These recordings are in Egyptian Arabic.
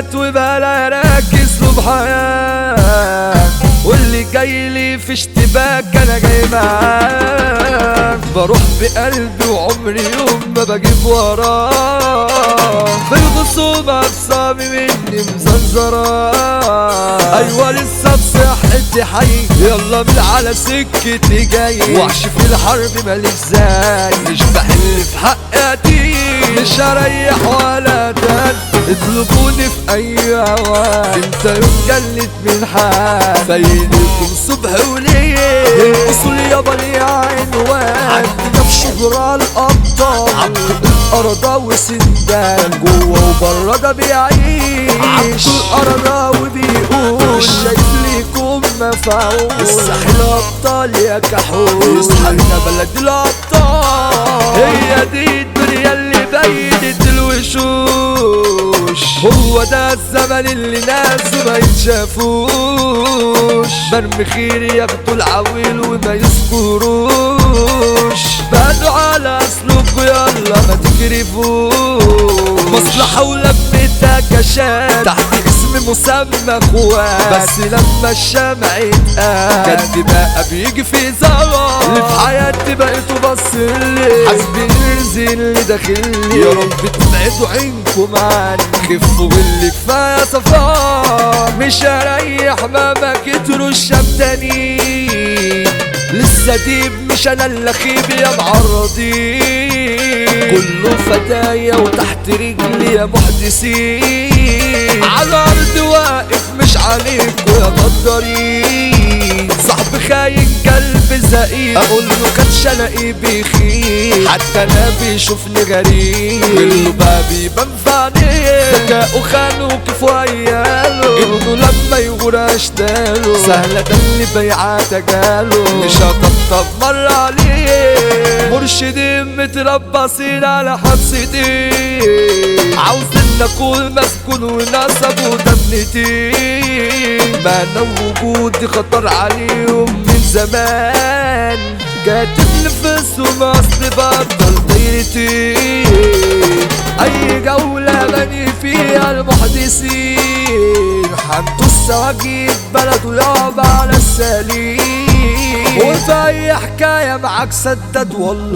مات وبلا راكز له بحياة واللي جاي لي في اشتباك انا جاي معاه بروح بقلبي وعمري يوم ما بجيب وراه في الخصومة بصامي مني مزنزرة ايوه لسه بصحتي حي يلا من على سكتي جاي وحش في الحرب ماليش زي مش بحل في حقاتي مش هريح ولا تن اطلبوني في اي اوان انت يوم جلت من حال فايدكم صبح وليل الاصول يابا ليها عنوان عندنا في شجرة الابطال عبد الارضاوي سندان جوه وبره ده بيعيش عبد الارضاوي بيقول مش شايف ليكم مفعول الساحل ابطال يا كحول اصحابنا بلد الابطال هي دي الدنيا اللي بينت الوشوش هو ده الزمن اللي ناس ما يتشافوش برمي خير ياخدوا العويل وما يذكروش بعدوا على اسلوبكوا يلا ما تكرفوش مصلحة ولمتها كشات تحت اسم مسمى اخوات بس لما الشمع يتقال جد بقى بيجي في زوار اللي في حياتي بقيتوا بصلي حسبي الرزق اللي داخلي يا رب تبعدوا عينكم عني خفوا باللي كفايه صفار مش هريح مهما كتروا الشمتانين لسه ديب مش انا اللي خيب يا معرضين كله فتايا وتحت رجلي يا محدثين على الارض واقف مش عليكوا يا غدارين صاحب خاين قلب زقيق اقول له كانش الاقيه بيخيب حتى انا بيشوفني غريب كله بقى بيبان في عينيه ذكاءه خانه كيف وياله ابنه لما يغور اشتاله سهلة ده اللي بيعات جاله مش هطبطب مرة عليه مرشدين متربصين على حبستي عاوز ان اكون مسكون ونسب ودمنتي ما انا وجودي خطر عليهم من زمان كاتب نفسهم اصل بطل دايرتي اي جولة بني فيها المحدثين حمدوا السواجيد بلده يابا على السليم وفي اي حكاية معاك سدد والله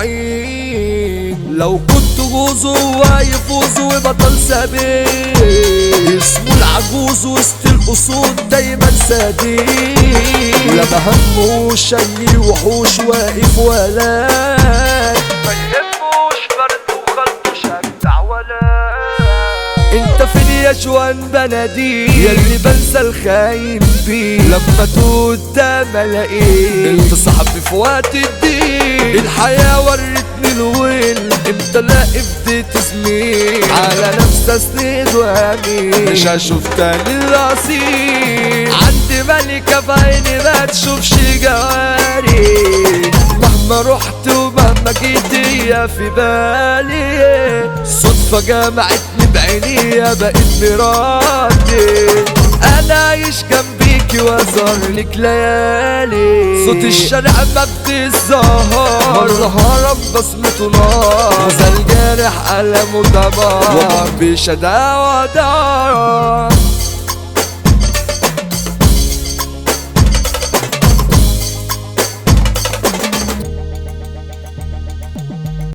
المعين لو كنت جوز ويفوز وبطل سبيل اسمه العجوز وسط الاسود دايما سديد لا مهموش اي وحوش واقف ولا ما يهموش برد وخلطه شجع ولا انت فين يا جوان بناديل ياللي بنسى الخاين بيه لما توت ما لقيت انت صاحبي في وقت الدين الحياة ورتني الويل امتى لاقي بديت زميل على نفسي اسند وامين مش هشوف تاني الاصيل عندي ملكة في عيني ما تشوفش جواري مهما رحت ومهما جيت هي في بالي صدفة جمعتني بعينيها بقيت مراتي انا عايش جنبيكي وازهر لك ليالي صوت الشارع مجد الزهر مرة هرب بصمته نار زي الجارح ألم ودمار وما بيش ودار